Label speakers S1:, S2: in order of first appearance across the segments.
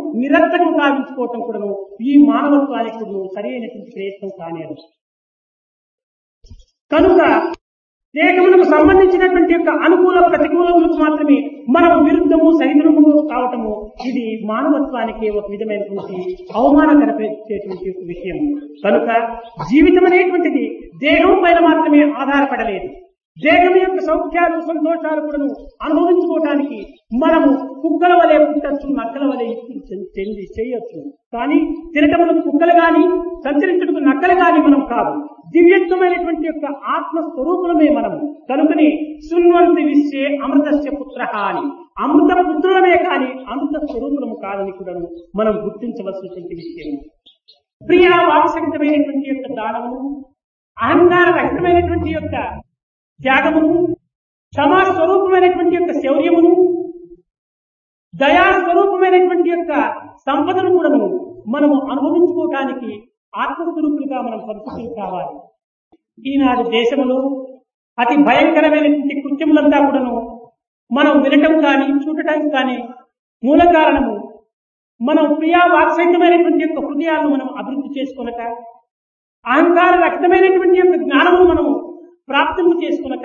S1: నిరర్థకం కావించుకోవటం కూడాను ఈ మానవత్వానికి కూడాను సరైనటువంటి ప్రయత్నం కానేరు కనుక దేహములకు సంబంధించినటువంటి యొక్క అనుకూల ప్రతికూలములకు మాత్రమే మనం విరుద్ధము సహితులము కావటము ఇది మానవత్వానికి ఒక విధమైనటువంటి అవమానకరపరిచేటువంటి ఒక విషయం కనుక జీవితం అనేటువంటిది దేహం పైన మాత్రమే ఆధారపడలేదు దేహం యొక్క సౌఖ్యాలు సంతోషాలు కూడా అనుభవించుకోవటానికి మనము కుక్కల వలె పుట్టచ్చు నక్కల వలె చెంది చేయొచ్చు కానీ తినటములకు కుక్కలు గాని సంచరించడానికి నక్కలు గాని మనం కాదు దివ్యత్వమైనటువంటి యొక్క ఆత్మ స్వరూపులమే మనము కనుకని శృణ్వంతి విశ్వే అమృతస్య పుత్ర అని అమృత పుత్రులమే కాని అమృత స్వరూపులము కాదని కూడా మనం గుర్తించవలసినటువంటి విషయం ప్రియ వాత్సహితమైనటువంటి యొక్క దానము అహంకార రహితమైనటువంటి యొక్క త్యాగమును క్షమా స్వరూపమైనటువంటి యొక్క శౌర్యమును దయా స్వరూపమైనటువంటి యొక్క సంపదను కూడాను మనము అనుభవించుకోవటానికి ఆత్మస్వరూపులుగా మనం పరిస్థితులు కావాలి ఈనాడు దేశంలో అతి భయంకరమైనటువంటి కృత్యములంతా కూడాను మనం వినటం కానీ చూడటానికి కానీ మూల కారణము మనం ప్రియా వాత్సహితమైనటువంటి యొక్క హృదయాలను మనం అభివృద్ధి చేసుకొనక అహంకార రహితమైనటువంటి యొక్క జ్ఞానము మనము ప్రాప్తింపు చేసుకునక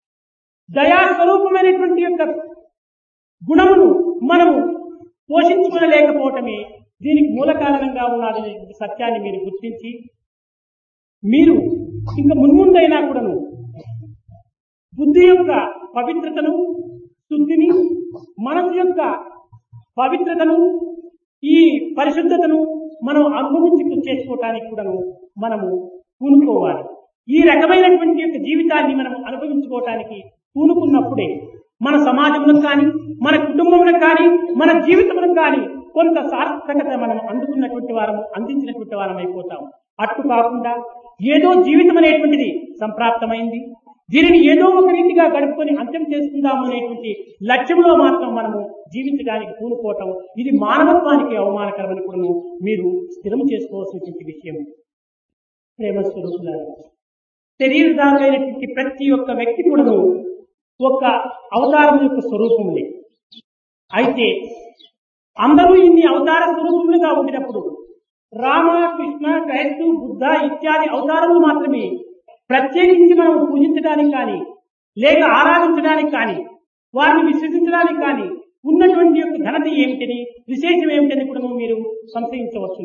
S1: దయాస్వరూపమైనటువంటి యొక్క గుణమును మనము పోషించుకోలేకపోవటమే దీనికి మూల కారణంగా ఉన్నది సత్యాన్ని మీరు గుర్తించి మీరు ఇంకా మున్ముందైనా కూడాను బుద్ధి యొక్క పవిత్రతను శుద్ధిని మనసు యొక్క పవిత్రతను ఈ పరిశుద్ధతను మనం అనుభవించి చేసుకోవటానికి కూడాను మనము పూనుకోవాలి ఈ రకమైనటువంటి యొక్క జీవితాన్ని మనం అనుభవించుకోవటానికి పూనుకున్నప్పుడే మన సమాజంలో కానీ మన కుటుంబంలో కానీ మన జీవితంలో కానీ కొంత సార్థకత మనం అందుకున్నటువంటి వారము అందించినటువంటి వారం అయిపోతాం అట్టు కాకుండా ఏదో జీవితం అనేటువంటిది సంప్రాప్తమైంది దీనిని ఏదో ఒక రీతిగా గడుపుకొని అంత్యం చేసుకుందాము అనేటువంటి లక్ష్యంలో మాత్రం మనము జీవించడానికి పూనుకోవటం ఇది మానవత్వానికి అవమానకరమని కూడా మీరు స్థిరం చేసుకోవాల్సినటువంటి విషయం ప్రేమ స్వరూపులారా శరీరధారులైనటువంటి ప్రతి ఒక్క వ్యక్తి కూడాను ఒక అవతారం యొక్క స్వరూపములే అయితే అందరూ ఇన్ని అవతార స్వరూపములుగా ఉండినప్పుడు రామ కృష్ణ క్రైస్తు బుద్ధ ఇత్యాది అవతారములు మాత్రమే ప్రత్యేకించి మనం పూజించడానికి కానీ లేక ఆరాధించడానికి కానీ వారిని విశ్వసించడానికి కానీ ఉన్నటువంటి యొక్క ఘనత ఏమిటని విశేషం ఏమిటని కూడా మీరు సంశయించవచ్చు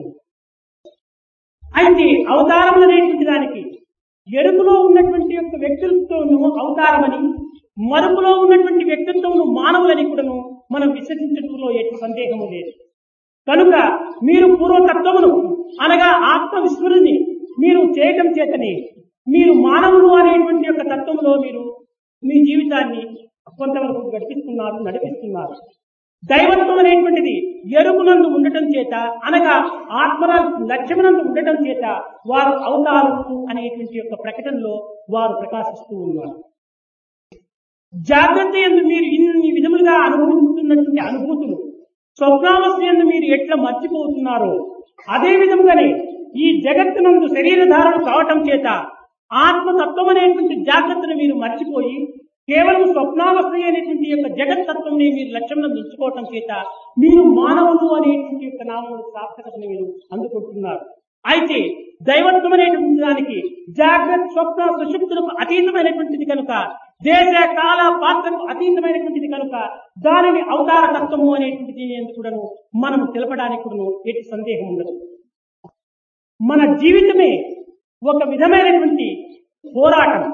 S1: అయితే అవతారం అనేటువంటి దానికి ఎరుపులో ఉన్నటువంటి యొక్క వ్యక్తులతోనూ అవతారమని మరుపులో ఉన్నటువంటి వ్యక్తిత్వమును మానవులని కూడాను మనం విశ్వసించడంలో ఎట్టి సందేహము లేదు కనుక మీరు పూర్వతత్వమును అనగా ఆత్మ విస్మృతిని మీరు చేయటం చేతనే మీరు మానవులు అనేటువంటి యొక్క తత్వంలో మీరు మీ జీవితాన్ని కొంతవరకు గడిపిస్తున్నారు నడిపిస్తున్నారు దైవత్వం అనేటువంటిది ఎరుపునందు ఉండటం చేత అనగా ఆత్మ లక్ష్యమునందు ఉండటం చేత వారు అవతారము అనేటువంటి యొక్క ప్రకటనలో వారు ప్రకాశిస్తూ ఉన్నారు జాగ్రత్త ఎందు మీరు ఇన్ని విధములుగా అనుభవిస్తున్నటువంటి అనుభూతులు స్వప్నావస్థ ఎందు మీరు ఎట్లా మర్చిపోతున్నారో అదే విధముగానే ఈ జగత్తునందు శరీరధారణ కావటం చేత ఆత్మతత్వం అనేటువంటి జాగ్రత్తను మీరు మర్చిపోయి కేవలం స్వప్నావస్థ అనేటువంటి యొక్క జగత్తత్వం మీరు లక్ష్యంలో ఉంచుకోవటం చేత మీరు మానవులు అనేటువంటి యొక్క నామం సార్థకతను మీరు అందుకుంటున్నారు అయితే దైవత్వం అనేటువంటి దానికి జాగ్రత్త స్వప్న సుషుప్తులకు అతీతమైనటువంటిది కనుక దేశ కాల పాత్రకు అతీతమైనటువంటిది కనుక దానిని అవతార తత్వము అనేటువంటిది ఎందుకుడను మనము తెలపడానికి కూడాను ఎట్టి సందేహం ఉండదు మన జీవితమే ఒక విధమైనటువంటి పోరాటం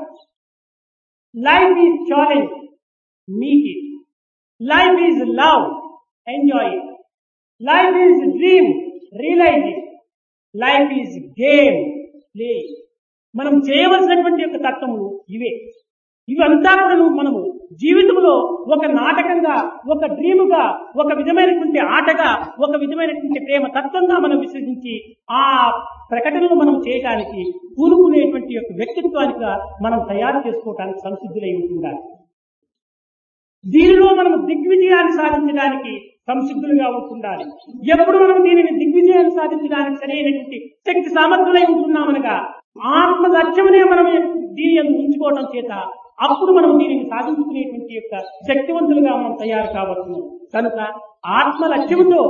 S1: life is challenge meet it life is love enjoy it life is dream realise it life is game play మనం చేయవలసినటువంటి యొక్క తత్వములు ఇవే ఇవంతా కూడా మనము జీవితంలో ఒక నాటకంగా ఒక డ్రీముగా ఒక విధమైనటువంటి ఆటగా ఒక విధమైనటువంటి ప్రేమ తత్వంగా మనం విశ్వసించి ఆ ప్రకటనలు మనం చేయటానికి కూరుకునేటువంటి యొక్క వ్యక్తిత్వానికి మనం తయారు చేసుకోవటానికి సంసిద్ధులై ఉంటుండాలి దీనిలో మనం దిగ్విజయాన్ని సాధించడానికి సంసిద్ధులుగా ఉంటుండాలి ఎప్పుడు మనం దీనిని దిగ్విజయాన్ని సాధించడానికి సరైనటువంటి శక్తి సామర్థ్యులై ఉంటున్నామనగా ఆత్మ లక్ష్యమనే మనం దీని ఉంచుకోవటం చేత అప్పుడు మనం దీనిని సాధించుకునేటువంటి యొక్క శక్తివంతులుగా మనం తయారు కావచ్చు కనుక ఆత్మ లక్ష్యముతో